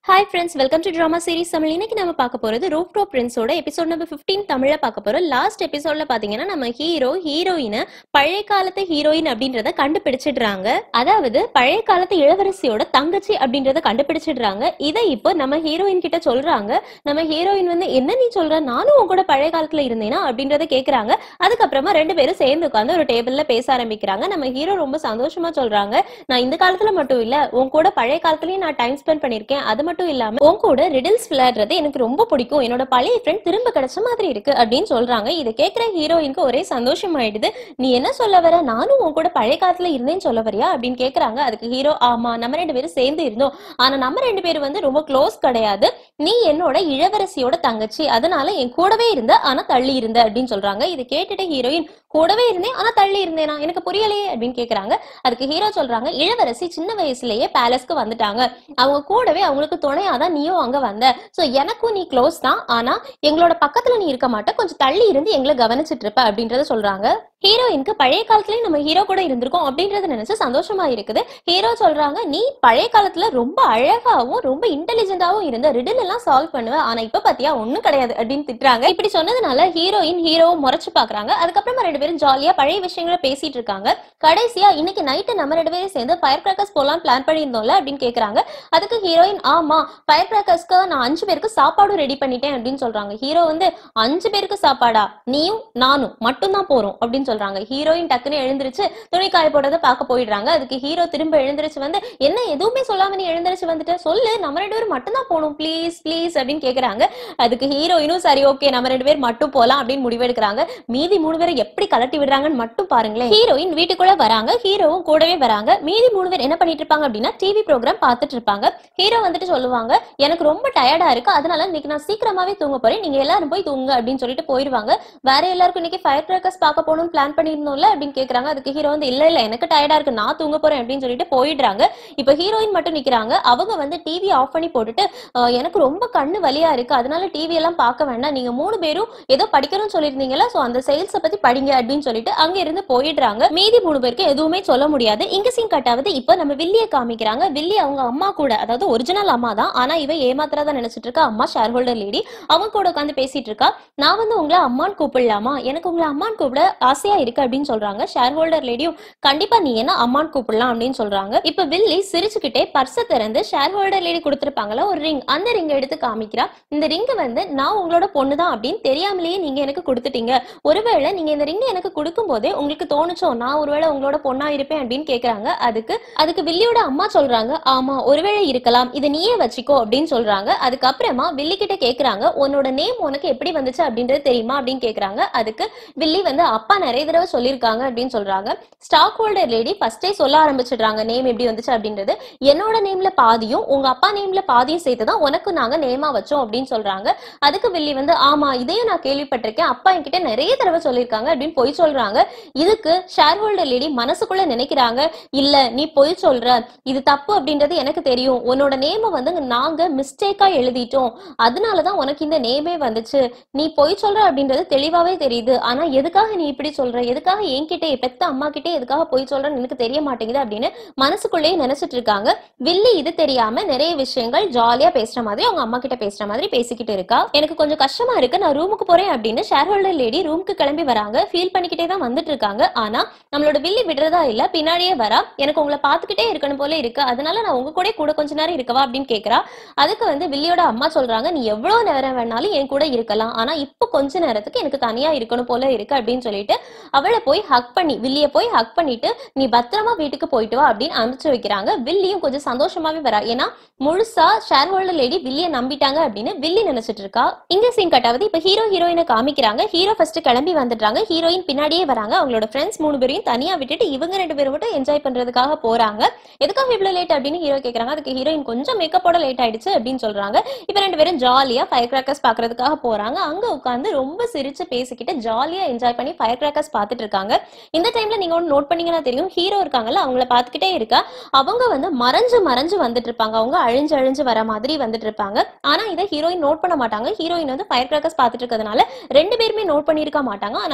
hi friends welcome to drama series Tamil இன்னைக்கு நம்ம பார்க்க போறது ரூப் டாப் பிரின்ஸோட எபிசோட் நம்பர் 15 தமிழ்ல பார்க்க போறோம் லாஸ்ட் எபிசோட்ல பாத்தீங்கன்னா நம்ம ஹீரோ ஹீரோயினை பழைய காலத்து ஹீரோயின் அப்படின்றத கண்டுபிடிச்சிடுறாங்க அதாவது பழைய காலத்து இளவரசியோட தங்கச்சி அப்படின்றத கண்டுபிடிச்சிடுறாங்க இதை இப்போ நம்ம ஹீரோயின் கிட்ட சொல்றாங்க நம்ம ஹீரோயின் வந்து என்ன நீ சொல்ற நானும் உன் கூட பழைய காலத்துல இருந்தேனா அப்படின்றத கேக்குறாங்க அதுக்கப்புறமா ரெண்டு பேரும் சேர்ந்து உட்காந்து ஒரு டேபிள்ல பேச ஆரம்பிக்கிறாங்க நம்ம ஹீரோ ரொம்ப சந்தோஷமா சொல்றாங்க நான் இந்த காலத்துல மட்டும் இல்ல உன் கூட பழைய காலத்துலயும் நான் டைம் ஸ்பெண்ட் பண்ணிருக்கேன் அது மட்டும் இல்லாம உன் கூட ரிடில்ஸ் விளையாடுறது எனக்கு ரொம்ப பிடிக்கும் என்னோட பழைய ஃப்ரெண்ட் திரும்ப கிடைச்ச மாதிரி இருக்கு அப்படின்னு சொல்றாங்க இதை கேட்கிற ஹீரோயினுக்கு ஒரே சந்தோஷம் ஆயிடுது நீ என்ன சொல்ல வர நானும் உன் கூட பழைய காலத்துல இருந்தேன்னு சொல்ல வரியா அப்படின்னு கேக்குறாங்க அதுக்கு ஹீரோ ஆமா நம்ம ரெண்டு பேரும் சேர்ந்து இருந்தோம் ஆனா நம்ம ரெண்டு பேரும் வந்து ரொம்ப க்ளோஸ் கிடையாது நீ என்னோட இளவரசியோட தங்கச்சி அதனால என் கூடவே இருந்த ஆனா தள்ளி இருந்த அப்படின்னு சொல்றாங்க இதை கேட்டுட்டு ஹீரோயின் கூடவே இருந்தேன் ஆனா தள்ளி இருந்தேனா எனக்கு புரியலையே அப்படின்னு கேக்குறாங்க அதுக்கு ஹீரோ சொல்றாங்க இளவரசி சின்ன வயசுலயே பேலஸ்க்கு வந்துட்டாங்க அவங்க கூடவே அவங்களுக்கு துணையாதான் நீயும் அங்க வந்த சோ எனக்கும் நீ க்ளோஸ் தான் ஆனா எங்களோட பக்கத்துல நீ இருக்க மாட்ட கொஞ்சம் தள்ளி இருந்து எங்களை கவனிச்சிட்டு இருப்ப அப்படின்றத சொல்றாங்க ஹீரோயினுக்கு பழைய காலத்துலயும் நம்ம ஹீரோ கூட இருந்திருக்கோம் அப்படின்றத நினைச்சு சந்தோஷமா இருக்குது ஹீரோ சொல்றாங்க நீ பழைய காலத்துல ரொம்ப அழகாவும் ரொம்ப இன்டெலிஜென்டாவும் இருந்த ரிடில் எல்லாம் சால்வ் பண்ணுவ ஆனா இப்ப பாத்தியா ஒண்ணும் கிடையாது அப்படின்னு திட்டுறாங்க இப்படி சொன்னதுனால ஹீரோயின் ஹீரோவும் முறைச்சு பாக்குறாங்க அதுக்கப்புறமா ரெண்டு பேரும் ஜாலியா பழைய விஷயங்களை பேசிட்டு இருக்காங்க கடைசியா இன்னைக்கு நைட்டு நம்ம ரெண்டு பேரும் சேர்ந்து ஃபயர் கிராக்கர்ஸ் போலாம் பிளான் பண்ணியிருந்தோம்ல அப்படின்னு கேக்குறாங்க அதுக்கு ஹீரோயின் ஆமா ஃபயர் கிராக்கர்ஸ்க்கு நான் அஞ்சு பேருக்கு சாப்பாடும் ரெடி பண்ணிட்டேன் அப்படின்னு சொல்றாங்க ஹீரோ வந்து அஞ்சு பேருக்கு சாப்பாடா நீயும் நானும் மட்டும்தான் போறோம் அப்படின்னு சொல்றாங்க ஹீரோயின் டக்குன்னு எழுந்திருச்சு துணி காய போடுறத பார்க்க போயிடுறாங்க அதுக்கு ஹீரோ திரும்ப எழுந்திருச்சு வந்து என்ன எதுவுமே சொல்லாம நீ எழுந்திருச்சு வந்துட்ட சொல்லு நம்ம ரெண்டு பேரும் மட்டும் தான் போகணும் ப்ளீஸ் ப்ளீஸ் அப்படின்னு கேக்குறாங்க அதுக்கு ஹீரோயினும் சரி ஓகே நம்ம ரெண்டு பேர் மட்டும் போலாம் அப்படின்னு முடிவெடுக்கிறாங்க மீதி மூணு பேரை எப்படி கலட்டி விடுறாங்கன்னு மட்டும் பாருங்களேன் ஹீரோயின் வீட்டுக்குள்ள வராங்க ஹீரோவும் கூடவே வராங்க மீதி மூணு பேர் என்ன பண்ணிட்டு இருப்பாங்க அப்படின்னா டிவி ப்ரோக்ராம் பார்த்துட்டு இருப்பாங்க ஹீரோ வந்துட்டு சொல்லுவாங்க எனக்கு ரொம்ப டயர்டா இருக்கு அதனால இன்னைக்கு நான் சீக்கிரமாவே தூங்க போறேன் நீங்க எல்லாரும் போய் தூங்க அப்படின்னு சொல்லிட்டு போயிடுவாங்க வேற எல்லாருக்கும் இன்னைக்கு ஃபயர் கிராக்கர்ஸ் பார்க்க போகணும்னு பிளான் பண்ணியிருந்தோம்ல அப்படின்னு கேக்குறாங்க அதுக்கு ஹீரோ வந்து இல்ல இல்ல எனக்கு டயர்டா இருக்கு நான் தூங்க போறேன் அப்படின்னு சொல்லிட்டு போயிடுறாங்க இப்ப ஹீரோயின் மட்டும் நிக்கிறாங்க அவங்க வந்து டிவி ஆஃப் பண்ணி போட்டுட்டு "அஹ், எனக்கு ரொம்ப கண்ணு வலியா இருக்கு அதனால டிவி எல்லாம் பார்க்க வேண்டாம் நீங்க மூணு பேரும் ஏதோ படிக்கணும்னு சொல்லியிருந்தீங்கல்ல சோ அந்த சேல்ஸ பத்தி படிங்க அப்படின்னு சொல்லிட்டு அங்க இருந்து போயிடுறாங்க மீதி மூணு பேருக்கு எதுவுமே சொல்ல முடியாது இங்க சீன் கட்டாவது இப்ப நம்ம வில்லிய காமிக்கிறாங்க வில்லி அவங்க அம்மா கூட அதாவது ஒரிஜினல் அம்மா தான் ஆனா இவ ஏமாத்திரதா நினைச்சிட்டு இருக்கா அம்மா ஷேர் ஹோல்டர் லேடி அவங்க கூட உட்காந்து பேசிட்டு இருக்கா நான் வந்து உங்களை அம்மான்னு கூப்பிடலாமா எனக்கு உங்களை அம்மான்னு கூப்பிட ஆசையா இருக்கு அப்படின்னு சொல்றாங்க ஷேர் ஹோல்டர் லேடியும் கண்டிப்பா நீ என்ன அம்மான்னு கூப்பிடலாம் அப்படின்னு சொல்றாங்க இப்ப வில்லி சிரிச்சுக்கிட்டே பர்ஸை திறந்து ஷேர் ஹோல்டர் லேடி கொடுத்திருப்பாங்கல்ல ஒரு ரிங் அந்த ரிங் எடுத்து காமிக்கிறா இந்த ரிங் வந்து நான் உங்களோட பொண்ணு தான் அப்படின்னு தெரியாமலேயே நீங்க எனக்கு கொடுத்துட்டீங்க ஒருவேளை நீங்க இந்த ரிங் எனக்கு கொடுக்கும் போதே உங்களுக்கு தோணுச்சோ நான் ஒருவேளை உங்களோட பொண்ணா இருப்பேன் அப்படின்னு கேக்குறாங்க அதுக்கு அதுக்கு வில்லியோட அம்மா சொல்றாங்க ஆமா ஒருவேளை இருக்கலாம் இதை நீயே வச்சுக்கோ அப்படின்னு சொல்றாங்க அதுக்கப்புறமா வில்லி கிட்ட கேக்குறாங்க உன்னோட நேம் உனக்கு எப்படி வந்துச்சு அப்படின்றது தெரியுமா அப்படின்னு கேக்குறாங்க அதுக்கு வில்லி வந்து அப்பா நிறைய தடவை சொல்லியிருக்காங்க அப்படின்னு சொல்றாங்க ஸ்டாக் ஹோல்டர் லேடி ஃபர்ஸ்டே சொல்ல ஆரம்பிச்சிடுறாங்க நேம் எப்படி வந்துச்சு அப்படின்றது என்னோட நேம்ல பாதியும் உங்க அப்பா நேம்ல பாதியும் சேர்த்து தான் உனக்கு நாங்க நேமா வச்சோம் அப்படின்னு சொல்றாங்க அதுக்கு வில்லி வந்து ஆமா இதையும் நான் கேள்விப்பட்டிருக்கேன் அப்பா என்கிட்ட நிறைய தடவை சொல்லியிருக்காங்க அப்படின்னு பொய் சொல்றாங்க இதுக்கு ஷேர் ஹோல்டர் லேடி மனசுக்குள்ள நினைக்கிறாங்க இல்ல நீ பொய் சொல்ற இது தப்பு அப்படின்றது எனக்கு தெரியும் உன்னோட நேம வந்து நாங்க மிஸ்டேக்கா எழுதிட்டோம் அதனாலதான் உனக்கு இந்த நேமே வந்துச்சு நீ பொய் சொல்ற அப்படின்றது தெளிவாவே தெரியுது ஆனா எதுக்காக நீ இப்படி சொல்ற எதுக்காக என்கிட்ட பெத்த அம்மா கிட்டே எதுக்காக பொய் சொல்றன்னு எனக்கு தெரிய மாட்டேங்குது அப்படின்னு மனசுக்குள்ளேயே நினைச்சிட்டு இருக்காங்க வில்லி இது தெரியாம நிறைய விஷயங்கள் ஜாலியா பேசுற மாதிரி அவங்க அம்மா கிட்ட பேசுற மாதிரி பேசிக்கிட்டு இருக்கா எனக்கு கொஞ்சம் கஷ்டமா இருக்கு நான் ரூமுக்கு போறேன் அப்படின்னு ஷேர் ஹோல்டர் லேடி ரூமுக்கு கிளம்பி வராங்க ஃபீல் பண்ணிக்கிட்டே தான் வந்துட்டு இருக்காங்க ஆனா நம்மளோட வில்லி விடுறதா இல்ல பின்னாடியே வரா எனக்கு உங்களை பாத்துக்கிட்டே இருக்கணும் போல இருக்கு அதனால நான் உங்க கூட கூட கொஞ்ச நேரம் இருக்கவா அப்படின்னு கேக்குறா அதுக்கு வந்து வில்லியோட அம்மா சொல்றாங்க நீ எவ்வளவு நேரம் வேணாலும் என் கூட இருக்கலாம் ஆனா இப்போ கொஞ்ச நேரத்துக்கு எனக்கு தனியா இருக்கணும் போல இருக்கு அப்படின்னு சொல்லிட்டு அவளை போய் ஹக் பண்ணி வில்லிய போய் ஹக் பண்ணிட்டு நீ பத்திரமா வீட்டுக்கு போயிட்டு வா அப்படின்னு அனுப்பிச்சு வைக்கிறாங்க வில்லியும் கொஞ்சம் சந்தோஷமாவே வரா ஏன்னா முழுசா ஷேர் ஹோல்டர் லேடி வில்லிய நம்பிட்டாங்க அப்படின்னு வில்லி நினைச்சிட்டு இருக்கா இங்க சீன் கட்டாவது இப்ப ஹீரோ ஹீரோயினை காமிக்கிறாங்க ஹீரோ ஃபர்ஸ்ட் கிளம்பி வந்துடுறாங்க ஹீரோயின் பின்னாடியே வராங்க அவங்களோட ஃப்ரெண்ட்ஸ் மூணு பேரையும் தனியா விட்டுட்டு இவங்க ரெண்டு பேரும் மட்டும் என்ஜாய் பண்றதுக்காக போறாங்க எதுக்காக இவ்வளவு லேட் அப்படின்னு ஹீரோ கேக்குறாங்க அதுக்கு ஹீரோயின் கொஞ்சம் மேக்கப்போட லேட் ஆயிடுச்சு அப்படின்னு சொல்றாங்க இப்ப ரெண்டு பேரும் ஜாலியா ஃபயர் கிராக்கர்ஸ் பாக்குறதுக்காக போறாங்க அங்க உட்காந்து ரொம்ப சிரிச்சு பேசிக்கிட்டு ஜாலியா என்ஜாய் பண்ணி ஃபயர் கிராக்கர்ஸ் பாத்துட்டு இருக்காங்க இந்த டைம்ல நீங்க ஒன்று நோட் பண்ணீங்கன்னா தெரியும் ஹீரோ இருக்காங்கல்ல அவங்கள பாத்துக்கிட்டே இருக்கா அவங்க வந்து மறைஞ்சு மறைஞ்சு வந்துட்டு இருப்பாங்க அவங்க அழிஞ்சு அழிஞ்சு வர மாதிரி வந்துட்டு இருப்பாங்க ஆனா இதை ஹீரோயின் நோட் பண்ண மாட்டாங்க ஹீரோயின் வந்து ஃபயர் கிராக்கர்ஸ் பாத்துட்டு இருக்கிறதுனால ரெண்டு பேருமே நோட் பண்ணியிருக்க மாட்டாங்க ஆனா ஹீரோ வந்து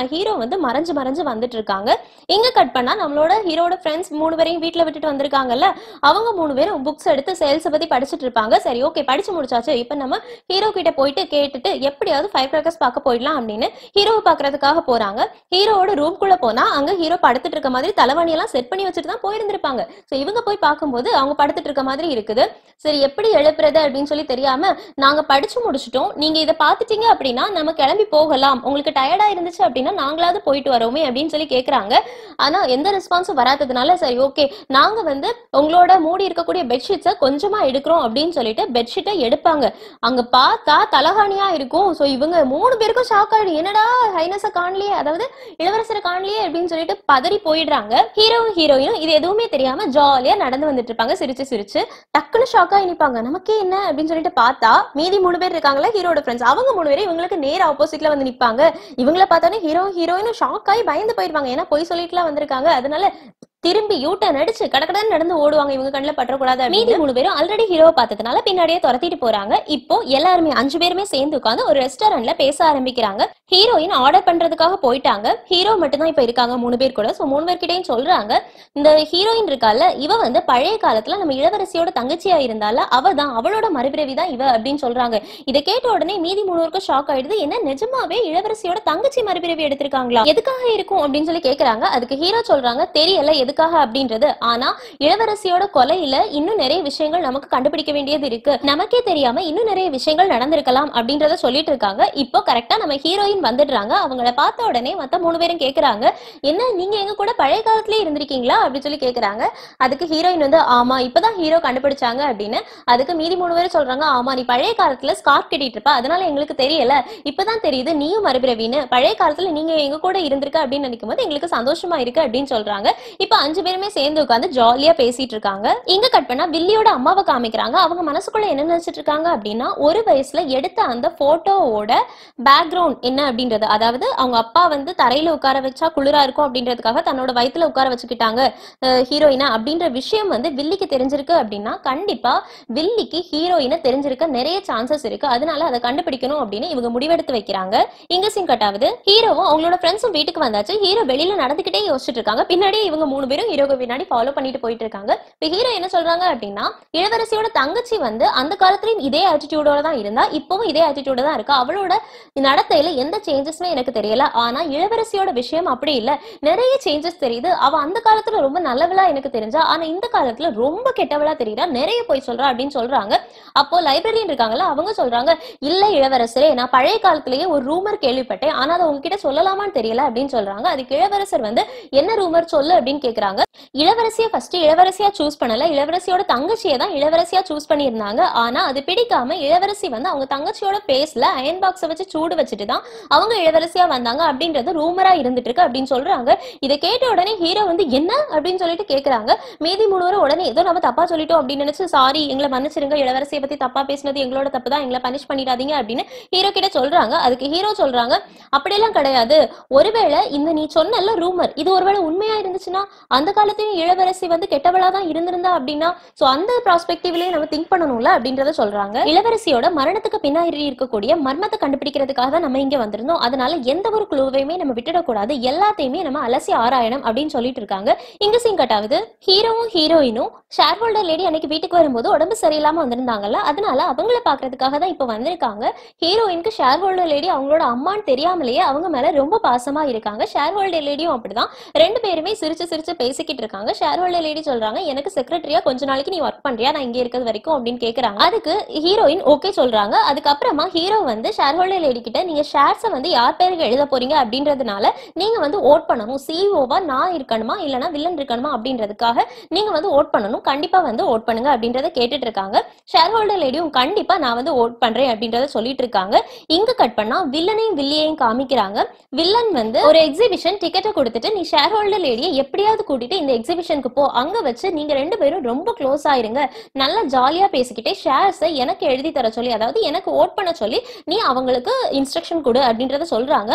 வந்து மறைஞ்சு மறைஞ்சு வந்துட்டு இருக்காங்க இங்க கட் பண்ணா நம்மளோட ஹீரோட ஃப்ரெண்ட்ஸ் மூணு பேரையும் வீட்ல விட்டுட்டு வந்திருக்காங்கல்ல அவங்க மூணு பேரும் புக்ஸ் எடுத்து சேல்ஸ் பத்தி படிச்சுட்டு இருப்பாங்க சரி ஓகே படிச்சு முடிச்சாச்சு இப்ப நம்ம ஹீரோ கிட்ட போயிட்டு கேட்டுட்டு எப்படியாவது ஃபைவ் கிராக்கர்ஸ் பார்க்க போயிடலாம் அப்படின்னு ஹீரோவை பாக்குறதுக்காக போறாங்க ஹீரோவோட ரூம்குள்ள போனா அங்க ஹீரோ படுத்துட்டு இருக்க மாதிரி தலைவணி எல்லாம் செட் பண்ணி வச்சுட்டு தான் போயிருந்திருப்பாங்க சோ இவங்க போய் பார்க்கும்போது அவங்க படுத்துட்டு இருக்க மாதிரி இருக்குது சரி எப்படி எழுப்புறது அப்படின்னு சொல்லி தெரியாம நாங்க படிச்சு முடிச்சிட்டோம் நீங்க இதை பாத்துட்டீங்க அப்படின்னா நம்ம கிளம்பி போகலாம் உங்களுக்கு டயர்டா இருந்துச்சு அப்படின்னா நாங்களாவது போயிட்டு வரோமே அப்படின்னு சொல்லி கேக்குறாங்க ஆனா எந்த ரெஸ்பான்ஸும் வராததுனால சரி ஓகே நாங்க வந்து உங்களோட மூடி இருக்கக்கூடிய பெட்ஷீட்ஸை கொஞ்சமா எடுக்கிறோம் அப்படின்னு சொல்லிட்டு பெட்ஷீட்டை எடுப்பாங்க அங்க பார்த்தா தலகாணியா இருக்கும் சோ இவங்க மூணு பேருக்கும் ஷாக் ஆயிடும் என்னடா ஹைனஸ காணலையே அதாவது இளவரசரை காணலையே அப்படின்னு சொல்லிட்டு பதறி போயிடுறாங்க ஹீரோவும் ஹீரோயினும் இது எதுவுமே தெரியாம ஜாலியா நடந்து வந்துட்டு இருப்பாங்க சிரிச்சு சிரிச்சு டக்குன்னு ஷாக் ஆகி நிப்பாங்க நமக்கே என்ன அப்படின்னு சொல்லிட்டு பார்த்தா மீதி மூணு பேர் இருக்காங்களா ஹீரோட ஃப்ரெண்ட்ஸ் அவங்க மூணு பேரும் இவங்களுக்கு நேர் ஆப்போசிட்ல வந்து நிப்பாங்க இவங்கள பார்த்தோன்னே ஹீரோ ஹீரோயினும் ஷாக் ஆகி பயந்து போயிருவாங்க ஏன்னா பொய் சொல்லிட்டுலாம் வந்திருக்காங்க அதனால திரும்பி யூட்டன் அடிச்சு கடகடன்னு நடந்து ஓடுவாங்க இவங்க கண்ணில் பற்றக்கூடாது மீதி மூணு பேரும் ஆல்ரெடி ஹீரோவை பார்த்ததுனால பின்னாடியே துரத்திட்டு போறாங்க இப்போ எல்லாருமே அஞ்சு பேருமே சேர்ந்து உட்காந்து ஒரு ரெஸ்டாரண்ட்ல பேச ஆரம்பிக்கிறாங்க ஹீரோயின் ஆர்டர் பண்றதுக்காக போயிட்டாங்க ஹீரோ மட்டும் தான் இப்ப இருக்காங்க மூணு பேர் கூட சோ மூணு பேர்கிட்டயும் சொல்றாங்க இந்த ஹீரோயின் இருக்கால இவ வந்து பழைய காலத்துல நம்ம இளவரசியோட தங்கச்சியா இருந்தால அவ தான் அவளோட மறுபிறவி தான் இவ அப்படின்னு சொல்றாங்க இதை கேட்ட உடனே மீதி மூணுவருக்கும் ஷாக் ஆயிடுது என்ன நிஜமாவே இளவரசியோட தங்கச்சி மறுபிறவி எடுத்திருக்காங்களா எதுக்காக இருக்கும் அப்படின்னு சொல்லி கேக்குறாங்க அதுக்கு ஹீரோ சொல்றாங்க தெரியல எதுக்காக அப்படின்றது ஆனா இளவரசியோட கொலையில இன்னும் நிறைய விஷயங்கள் நமக்கு கண்டுபிடிக்க வேண்டியது இருக்கு நமக்கே தெரியாம இன்னும் நிறைய விஷயங்கள் நடந்திருக்கலாம் அப்படின்றத சொல்லிட்டு இருக்காங்க இப்போ கரெக்டா நம்ம ஹீரோயின் வந்துடுறாங்க அவங்கள பார்த்த உடனே மத்த மூணு பேரும் கேக்குறாங்க என்ன நீங்க எங்க கூட பழைய காலத்திலே இருந்திருக்கீங்களா அப்படின்னு சொல்லி கேக்குறாங்க அதுக்கு ஹீரோயின் வந்து ஆமா இப்பதான் ஹீரோ கண்டுபிடிச்சாங்க அப்படின்னு அதுக்கு மீதி மூணு பேரும் சொல்றாங்க ஆமா நீ பழைய காலத்துல ஸ்கார்ப் கட்டிட்டு இருப்ப அதனால எங்களுக்கு தெரியல இப்பதான் தெரியுது நீயும் மறுபிறவின்னு பழைய காலத்துல நீங்க எங்க கூட இருந்திருக்க அப்படின்னு நினைக்கும் போது எங்களுக்கு சந்தோஷமா இருக்கு அப்படின்னு சொல்றாங்க இப்ப அஞ்சு பேருமே சேர்ந்து உட்காந்து ஜாலியா பேசிட்டு இருக்காங்க இங்க கட் பண்ணா வில்லியோட அம்மாவை காமிக்கிறாங்க அவங்க மனசுக்குள்ள என்ன நினைச்சிட்டு இருக்காங்க அப்படின்னா ஒரு வயசுல எடுத்த அந்த போட்டோவோட பேக்ரவுண்ட் என்ன அப்படின்றது அதாவது அவங்க அப்பா வந்து தரையில உட்கார வச்சா குளிரா இருக்கும் அப்படின்றதுக்காக தன்னோட வயித்துல உட்கார வச்சுக்கிட்டாங்க ஹீரோயினா அப்படின்ற விஷயம் வந்து வில்லிக்கு தெரிஞ்சிருக்கு அப்படின்னா கண்டிப்பா வில்லிக்கு ஹீரோயினை தெரிஞ்சிருக்க நிறைய சான்சஸ் இருக்கு அதனால அதை கண்டுபிடிக்கணும் அப்படின்னு இவங்க முடிவெடுத்து வைக்கிறாங்க இங்க சீன் கட்டாவது ஹீரோவும் அவங்களோட ஃப்ரெண்ட்ஸும் வீட்டுக்கு வந்தாச்சு ஹீரோ வெளியில நடந்துகிட்டே யோசிச்சுட்டு இருக்காங்க பின்னாடியே இவங்க மூணு பேரும் ஹீரோக்கு பின்னாடி ஃபாலோ பண்ணிட்டு போயிட்டு இருக்காங்க இப்ப ஹீரோ என்ன சொல்றாங்க அப்படின்னா இளவரசியோட தங்கச்சி வந்து அந்த காலத்துலயும் இதே ஆட்டிடியூடோட தான் இருந்தா இப்பவும் இதே ஆட்டிடியூட தான் இருக்கா அவளோட நடத்தையில எந்த சேஞ்சஸ்மே எனக்கு தெரியல ஆனா இளவரசியோட விஷயம் அப்படி இல்ல நிறைய சேஞ்சஸ் தெரியுது அவ அந்த காலத்துல ரொம்ப நல்லவளா எனக்கு தெரிஞ்சா ஆனா இந்த காலத்துல ரொம்ப கெட்டவளா தெரியுறா நிறைய போய் சொல்றா அப்படின்னு சொல்றாங்க அப்போ லைப்ரரியன் இருக்காங்கல்ல அவங்க சொல்றாங்க இல்ல இளவரசரே நான் பழைய காலத்திலேயே ஒரு ரூமர் கேள்விப்பட்டேன் ஆனா அதை உங்ககிட்ட சொல்லலாமான்னு தெரியல அப்படின்னு சொல்றாங்க அதுக்கு இளவரசர் வந்து என்ன ரூமர் சொல்லு அப்படின்னு கேக்குறாங்க இளவரசிய ஃபர்ஸ்ட் இளவரசியா சூஸ் பண்ணல இளவரசியோட தங்கச்சியை தான் இளவரசியா சூஸ் பண்ணியிருந்தாங்க ஆனா அது பிடிக்காம இளவரசி வந்து அவங்க தங்கச்சியோட பேஸ்ல அயன் பாக்ஸை வச்சு சூடு வச்சுட்டு தான் அவங்க இளவரசியா வந்தாங்க அப்படின்றது ரூமரா இருந்துட்டு இருக்கு அப்படின்னு சொல்றாங்க இதை கேட்ட உடனே ஹீரோ வந்து என்ன அப்படின்னு சொல்லிட்டு கேக்குறாங்க மீதி மூணுவரும் உடனே ஏதோ நம்ம தப்பா சொல்லிட்டோம் அப்படின்னு நினைச்சு சாரி எங்களை மன்னிச்சிருங்க இளவரசியை பத்தி தப்பா பேசினது எங்களோட தப்பு தான் எங்களை பனிஷ் பண்ணிடாதீங்க அப்படின்னு ஹீரோ கிட்ட சொல்றாங்க அதுக்கு ஹீரோ சொல்றாங்க அப்படியெல்லாம் கிடையாது ஒருவேளை இந்த நீ சொன்னல ரூமர் இது ஒருவேளை உண்மையா இருந்துச்சுன்னா அந்த காலத்தையும் இளவரசி வந்து கெட்டவளா தான் இருந்திருந்தா அப்படின்னா சோ அந்த ப்ராஸ்பெக்டிவ்லயே நம்ம திங்க் பண்ணணும்ல அப்படின்றத சொல்றாங்க இளவரசியோட மரணத்துக்கு பின்னாடி இருக்கக்கூடிய மர்மத்தை கண்டுபிடிக்கிறதுக்காக தான் நம்ம இங்க வந்திருந்தோம் அதனால எந்த ஒரு குழுவையுமே நம்ம விட்டுடக்கூடாது எல்லாத்தையுமே நம்ம அலசி ஆராயணும் அப்படின்னு சொல்லிட்டு இருக்காங்க இங்க சீன் கட் ஆகுது ஹீரோவும் ஹீரோயினும் ஷேர் ஹோல்டர் லேடி அன்னைக்கு வீட்டுக்கு வரும்போது உடம்பு சரியில்லாம வந்திருந்தாங்கல்ல அதனால அவங்கள பாக்குறதுக்காக தான் இப்ப வந்திருக்காங்க ஹீரோயினுக்கு ஷேர் ஹோல்டர் லேடி அவங்களோட அம்மான்னு தெரியாமலேயே அவங்க மேல ரொம்ப பாசமா இருக்காங்க ஷேர் ஹோல்டர் லேடியும் அப்படிதான் ரெண்டு பேருமே சிரிச்சு சிரிச்சு பேசிக்கிட்டு இருக்காங்க ஷேர் ஹோல்டர் லேடி சொல்றாங்க எனக்கு செக்ரட்டரியா கொஞ்ச நாளைக்கு நீ ஒர்க் பண்றியா நான் இங்க இருக்கிறது வரைக்கும் அப்படின்னு கேக்குறாங்க அதுக்கு ஹீரோயின் ஓகே சொல்றாங்க அதுக்கப்புறமா ஹீரோ வந்து ஷேர் ஹோல்டர் லேடி கிட்ட நீங்க ஷேர்ஸை வந்து யார் பேருக்கு எழுத போறீங்க அப்படின்றதுனால நீங்க வந்து ஓட் பண்ணணும் சிஓவா நான் இருக்கணுமா இல்லனா வில்லன் இருக்கணுமா அப்படின்றதுக்காக நீங்க வந்து ஓட் பண்ணணும் கண்டிப்பா வந்து ஓட் பண்ணுங்க அப்படின்றத கேட்டுட்டு இருக்காங்க ஷேர் ஹோல்டர் லேடியும் கண்டிப்பா நான் வந்து ஓட் பண்றேன் அப்படின்றத சொல்லிட்டு இருக்காங்க இங்க கட் பண்ணா வில்லனையும் வில்லியையும் காமிக்கிறாங்க வில்லன் வந்து ஒரு எக்ஸிபிஷன் டிக்கெட்டை கொடுத்துட்டு நீ ஷேர் ஹோல்டர் லேடியை எப்படியாவது கூட்டிட்டு இந்த எக்ஸிபிஷனுக்கு போ அங்க வச்சு நீங்க ரெண்டு பேரும் ரொம்ப க்ளோஸ் ஆயிருங்க நல்லா ஜாலியா பேசிக்கிட்டே ஷேர்ஸை எனக்கு எழுதி தர சொல்லி அதாவது எனக்கு ஓட் பண்ண சொல்லி நீ அவங்களுக்கு இன்ஸ்ட்ரக்ஷன் கொடு அப்படின்றத சொல்றாங்க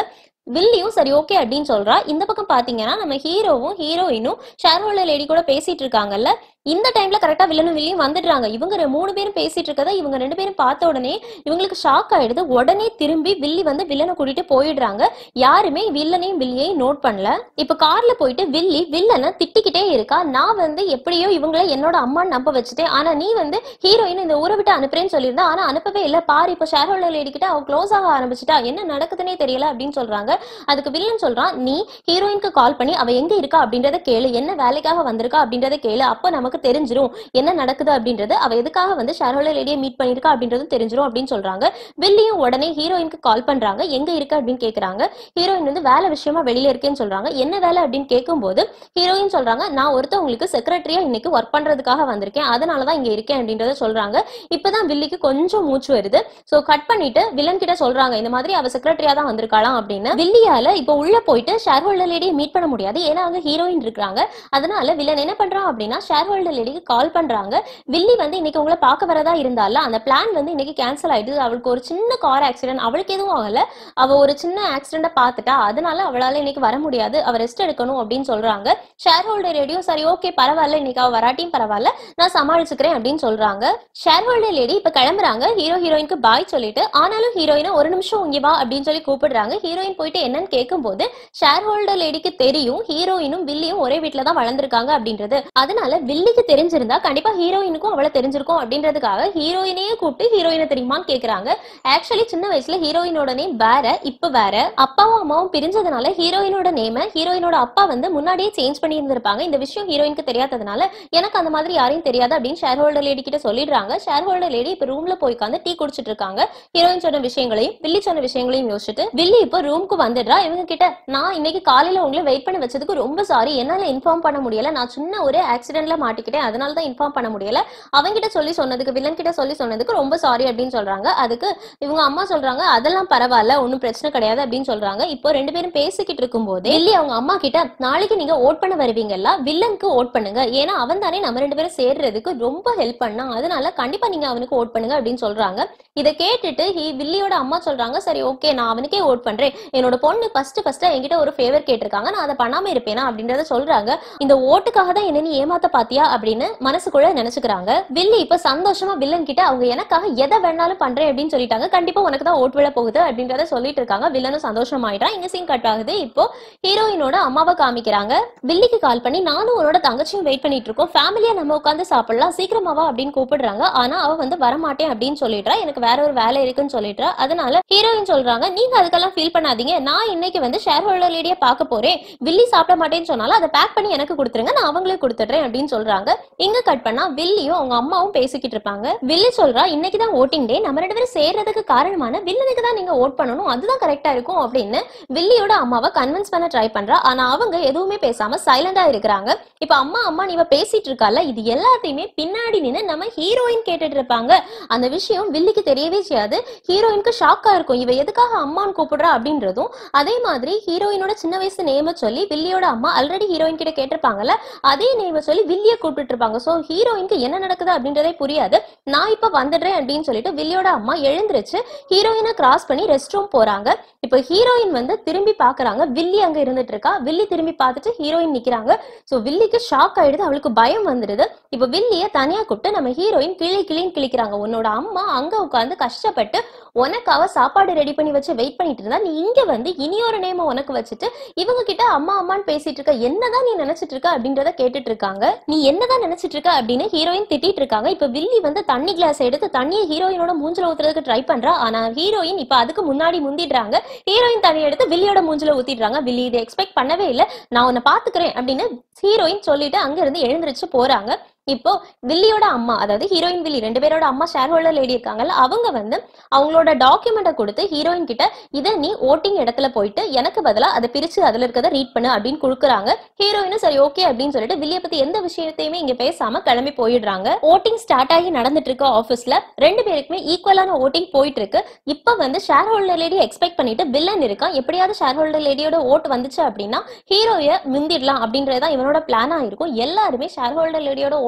வில்லியும் சரி ஓகே அப்படின்னு சொல்றா இந்த பக்கம் பாத்தீங்கன்னா நம்ம ஹீரோவும் ஹீரோயினும் ஷேர் ஹோல்டர் லேடி கூட பேசிட்டு இருக்காங்கல்ல இந்த டைம்ல கரெக்டா வில்லனும் வில்லியும் வந்துடுறாங்க இவங்க ரெ- மூணு பேரும் பேசிட்டு இருக்கதை இவங்க ரெண்டு பேரும் பார்த்த உடனே இவங்களுக்கு ஷாக் ஆயிடுது உடனே திரும்பி வில்லி வந்து வில்லனை கூட்டிட்டு போயிடுறாங்க யாருமே வில்லனையும் வில்லியையும் நோட் பண்ணல இப்ப கார்ல போயிட்டு வில்லி வில்லனை திட்டிக்கிட்டே இருக்கா நான் வந்து எப்படியோ இவங்கள என்னோட அம்மான்னு நம்ப வச்சுட்டேன் ஆனா நீ வந்து ஹீரோயின் இந்த ஊரை விட்டு அனுப்புறேன்னு சொல்லியிருந்தா ஆனா அனுப்பவே இல்ல பாரு இப்ப ஷேர் ஹோல்டர் லேடி கிட்ட அவ க்ளோஸ் ஆக ஆரம்பிச்சிட்டா என்ன நடக்குதுன்னே தெரியல அப்படின்னு சொல்றாங்க அதுக்கு வில்லன் சொல்றான் நீ ஹீரோயினுக்கு கால் பண்ணி அவ எங்க இருக்கா அப்படின்றத கேளு என்ன வேலைக்காக வந்திருக்கா அப்படின்றத கேளு அப்ப நமக்கு தெரிஞ்சிரும் என்ன நடக்குது அப்படின்றது அவ எதுக்காக வந்து ஷேர் ஹோல்டர் லேடியை மீட் பண்ணிருக்கா அப்படின்றது தெரிஞ்சிரும் அப்படின்னு சொல்றாங்க வில்லியும் உடனே ஹீரோயினுக்கு கால் பண்றாங்க எங்க இருக்கு அப்படின்னு கேக்குறாங்க ஹீரோயின் வந்து வேலை விஷயமா வெளியில இருக்கேன்னு சொல்றாங்க என்ன வேலை அப்படின்னு கேட்கும்போது ஹீரோயின் சொல்றாங்க நான் ஒருத்தவங்களுக்கு செக்ரட்டரியா இன்னைக்கு ஒர்க் பண்றதுக்காக வந்திருக்கேன் அதனாலதான் இங்க இருக்கேன் அப்படின்றத சொல்றாங்க இப்பதான் வில்லிக்கு கொஞ்சம் மூச்சு வருது சோ கட் பண்ணிட்டு வில்லன் கிட்ட சொல்றாங்க இந்த மாதிரி அவ செக்ரட்டரியா தான் வந்திருக்காளாம் அப்படின்னு வில்லியால இப்ப உள்ள போயிட்டு ஷேர் ஹோல்டர் லேடியை மீட் பண்ண முடியாது ஏன்னா அங்க ஹீரோயின் இருக்காங்க அதனால வில்லன் என்ன பண்றான் அப்படின்னா ஷேர் ஹோல்டர் லேடிக்கு கால் பண்றாங்க வில்லி வந்து இன்னைக்கு உங்களை பார்க்க வரதா இருந்தால அந்த பிளான் வந்து இன்னைக்கு கேன்சல் ஆயிடுது அவளுக்கு ஒரு சின்ன கார் ஆக்சிடென்ட் அவளுக்கு எதுவும் ஆகல அவ ஒரு சின்ன ஆக்சிடென்ட பார்த்துட்டா அதனால அவளால இன்னைக்கு வர முடியாது அவ ரெஸ்ட் எடுக்கணும் அப்படின்னு சொல்றாங்க ஷேர் ஹோல்டர் ரேடியோ சரி ஓகே பரவாயில்ல இன்னைக்கு அவ வராட்டியும் பரவாயில்ல நான் சமாளிச்சுக்கிறேன் அப்படின்னு சொல்றாங்க ஷேர் ஹோல்டர் லேடி இப்ப கிளம்புறாங்க ஹீரோ ஹீரோயினுக்கு பாய் சொல்லிட்டு ஆனாலும் ஹீரோயினை ஒரு நிமிஷம் இங்க வா அப்படின்னு சொல்லி கூப்பிடுறாங்க ஹீரோயின் போயிட்டு என்னன்னு கேட்கும்போது ஷேர் ஹோல்டர் லேடிக்கு தெரியும் ஹீரோயினும் வில்லியும் ஒரே வீட்ல தான் வளர்ந்துருக்காங்க அப்படின்றது அதனால வில்லிக்கு தெரிஞ்சிருந்தா கண்டிப்பா ஹீரோயினுக்கும் அவளை தெரிஞ்சிருக்கும் அப்படின்றதுக்காக ஹீரோயினையே கூப்பிட்டு ஹீரோயினை தெரியுமான்னு கேக்குறாங்க ஆக்சுவலி சின்ன வயசுல ஹீரோயினோட நேம் வேற இப்ப வேற அப்பாவும் அம்மாவும் பிரிஞ்சதுனால ஹீரோயினோட நேம ஹீரோயினோட அப்பா வந்து முன்னாடியே சேஞ்ச் பண்ணி இருந்திருப்பாங்க இந்த விஷயம் ஹீரோயினுக்கு தெரியாததுனால எனக்கு அந்த மாதிரி யாரையும் தெரியாது அப்படின்னு ஷேர் ஹோல்டர் லேடி கிட்ட சொல்லிடுறாங்க ஷேர் ஹோல்டர் லேடி இப்ப ரூம்ல போய் உட்காந்து டீ குடிச்சிட்டு இருக்காங்க ஹீரோயின் சொன்ன விஷயங்களையும் வில்லி சொன்ன விஷயங்களையும் யோசிச்சுட்டு வில்லி இப்போ ரூமுக்கு வந்துடுறா இவங்க கிட்ட நான் இன்னைக்கு காலையில உங்களை வெயிட் பண்ண வச்சதுக்கு ரொம்ப சாரி என்னால இன்ஃபார்ம் பண்ண முடியல நான் சின்ன ஒரு ஆக்சிடென்ட்ல மாட்டிக்கிட்டேன் அதனால தான் இன்ஃபார்ம் பண்ண முடியல அவங்கிட்ட சொல்லி சொன்னதுக்கு வில்லன் கிட்ட சொல்லி சொன்னதுக்கு ரொம்ப சாரி அப்படின்னு சொல்றாங்க அதுக்கு இவங்க அம்மா சொல்றாங்க அதெல்லாம் பரவாயில்ல ஒன்றும் பிரச்சனை கிடையாது அப்படின்னு சொல்றாங்க இப்போ ரெண்டு பேரும் பேசிக்கிட்டு இருக்கும்போது வில்லி அவங்க அம்மா கிட்ட நாளைக்கு நீங்க ஓட் பண்ண வருவீங்கல்ல வில்லனுக்கு ஓட் பண்ணுங்க ஏன்னா அவன் தானே நம்ம ரெண்டு பேரும் சேர்றதுக்கு ரொம்ப ஹெல்ப் பண்ணான் அதனால கண்டிப்பா நீங்க அவனுக்கு ஓட் பண்ணுங்க அப்படின்னு சொல்றாங்க இதை கேட்டுட்டு ஹி வில்லியோட அம்மா சொல்றாங்க சரி ஓகே நான் அவனுக்கே ஓட் பண்றேன் என்னோட பொண்ணு ஃபர்ஸ்ட் ஃபர்ஸ்ட் என்கிட்ட ஒரு ஃபேவர் கேட்டிருக்காங்க நான் அதை பண்ணாம இருப்பேனா அப்படின்றத சொல்றாங்க இந்த ஓட்டுக்காக தான் என்ன நீ ஏமாத்த பாத்தியா அப்படின்னு மனசுக்குள்ள நினைச்சுக்கிறாங்க வில்லி இப்ப சந்தோஷமா வில்லன் கிட்ட அவங்க எனக்காக எதை வேணாலும் பண்றேன் அப்படின்னு சொல்லிட்டாங்க கண்டிப்பா உனக்கு தான் ஓட்டு விழ போகுது அப்படின்றத சொல்லிட்டு இருக்காங்க வில்லனும் சந்தோஷமாயிட்டான் இங்க சீன் கட் ஆகுது இப்போ ஹீரோயினோட அம்மாவை காமிக்கிறாங்க வில்லிக்கு கால் பண்ணி நானும் உன்னோட தங்கச்சியும் வெயிட் பண்ணிட்டு இருக்கோம் ஃபேமிலியா நம்ம உட்காந்து சாப்பிடலாம் சீக்கிரமாவா அப்படின்னு கூப்பிடுறாங்க ஆனா அவ வந்து வரமாட்டேன் அப்படின்னு சொல்லிடுறா எனக்கு வேற ஒரு வேலை இருக்குன்னு சொல்லிடுறா அதனால ஹீரோயின் சொல்றாங்க நீங்க அதுக்கெல்லாம் ஃபீல் பண்ணாதீங்க நான் இன்னைக்கு வந்து ஷேர் ஹோல்டர் லேடியா பார்க்க போறேன் வில்லி சாப்பிட மாட்டேன்னு சொன்னாலும் அதை பேக் பண்ணி எனக்கு கொடுத்துருங்க நான் அவங்களுக்கு கொடுத்துடுறேன் அப்படின்னு சொல்றாங்க இங்க கட் பண்ணா வில்லியும் அவங்க அம்மாவும் பேசிக்கிட்டு இருப்பாங்க வில்லி சொல்றா இன்னைக்கு தான் ஓட்டிங் டே நம்ம ரெண்டு பேரும் சேர்றதுக்கு காரணமான வில்லனுக்கு தான் நீங்க ஓட் பண்ணணும் அதுதான் கரெக்டா இருக்கும் அப்படின்னு வில்லியோட அம்மாவை கன்வின்ஸ் பண்ண ட்ரை பண்றா ஆனா அவங்க எதுவுமே பேசாம சைலண்டா இருக்கிறாங்க இப்ப அம்மா அம்மா நீ இவ பேசிட்டு இருக்கால இது எல்லாத்தையுமே பின்னாடி நின்னு நம்ம ஹீரோயின் கேட்டுட்டு இருப்பாங்க அந்த விஷயம் வில்லிக்கு தெரியவே செய்யாது ஹீரோயினுக்கு ஷாக்கா இருக்கும் இவ எதுக்காக அம்மான்னு கூப்பிடுறா அப்படின்றதும் அதே மாதிரி ஹீரோயினோட சின்ன வயசு நேம சொல்லி வில்லியோட அம்மா ஆல்ரெடி ஹீரோயின் கிட்ட கேட்டிருப்பாங்கல்ல அதே நேம சொல்லி வில்லிய கூப்பிட்டு இருப்பாங்க சோ ஹீரோயினுக்கு என்ன நடக்குது அப்படின்றதே புரியாது நான் இப்ப வந்துடுறேன் அப்படின்னு சொல்லிட்டு வில்லியோட அம்மா எழுந்திருச்சு ஹீரோயினை கிராஸ் பண்ணி ரெஸ்ட் ரூம் போறாங்க இப்போ ஹீரோயின் வந்து திரும்பி பாக்குறாங்க வில்லி அங்க இருந்துட்டு இருக்கா வில்லி திரும்பி பார்த்துட்டு ஹீரோயின் நிக்கிறாங்க சோ வில்லிக்கு ஷாக் ஆயிடுது அவளுக்கு பயம் வந்துடுது இப்போ வில்லிய தனியா கூப்பிட்டு நம்ம ஹீரோயின் கிளி கிளின்னு கிளிக்கிறாங்க உன்னோட அம்மா அங்க உட்காந்து கஷ்டப்பட்டு உனக்காக சாப்பாடு ரெடி பண்ணி வச்சு வெயிட் பண்ணிட்டு இருந்தா நீ இங்க வந்து இனியொரு நேம உனக்கு வச்சுட்டு இவங்க கிட்ட அம்மா அம்மான்னு பேசிட்டு இருக்க என்னதான் நீ நினைச்சிட்டு இருக்க அப்படின்றத கேட்டுட்டு இருக்காங்க நீ என்னதான் நினைச்சிட்டு இருக்க அப்படின்னு ஹீரோயின் திட்டிட்டு இருக்காங்க இப்ப வில்லி வந்து தண்ணி கிளாஸ் எடுத்து தண்ணியை ஹீரோயினோட மூஞ்சில ஊத்துறதுக்கு ட்ரை பண்றா ஆனா ஹீரோயின் இப்ப அதுக்கு முன்னாடி முந்திடுறாங்க ஹீரோயின் தண்ணி எடுத்து வில்லியோட மூஞ்சில ஊத்திடுறாங்க வில்லி இதை எக்ஸ்பெக்ட் பண்ணவே இல்லை நான் உன்னை பாத்துக்கிறேன் அப்படின்னு ஹீரோயின் சொல்லிட்டு அங்க இருந்து எழுந்திருச்சு போறாங்க இப்போ வில்லியோட அம்மா அதாவது ஹீரோயின் வில்லி ரெண்டு பேரோட அம்மா ஷேர் ஹோல்டர் லேடி இருக்காங்கல்ல அவங்க வந்து அவங்களோட டாக்குமெண்ட்டை கொடுத்து ஹீரோயின் கிட்ட இதை நீ ஓட்டிங் இடத்துல போயிட்டு எனக்கு பதிலா அதை பிரிச்சு அதுல இருக்கிறத ரீட் பண்ணு அப்படின்னு கொடுக்குறாங்க ஹீரோயினும் சரி ஓகே அப்படின்னு சொல்லிட்டு வில்லிய பத்தி எந்த விஷயத்தையுமே இங்க பேசாம கிளம்பி போயிடுறாங்க ஓட்டிங் ஸ்டார்ட் ஆகி நடந்துட்டு இருக்க ஆபீஸ்ல ரெண்டு பேருக்குமே ஈக்குவலான ஓட்டிங் போயிட்டு இருக்கு இப்ப வந்து ஷேர் ஹோல்டர் லேடி எக்ஸ்பெக்ட் பண்ணிட்டு வில்லன் இருக்கான் எப்படியாவது ஷேர் ஹோல்டர் லேடியோட ஓட்டு வந்துச்சு அப்படின்னா ஹீரோய முந்திடலாம் அப்படின்றதுதான் இவனோட பிளானா இருக்கும் எல்லாருமே ஷேர் ஹோல்டர் லேடியோட ஓட்டு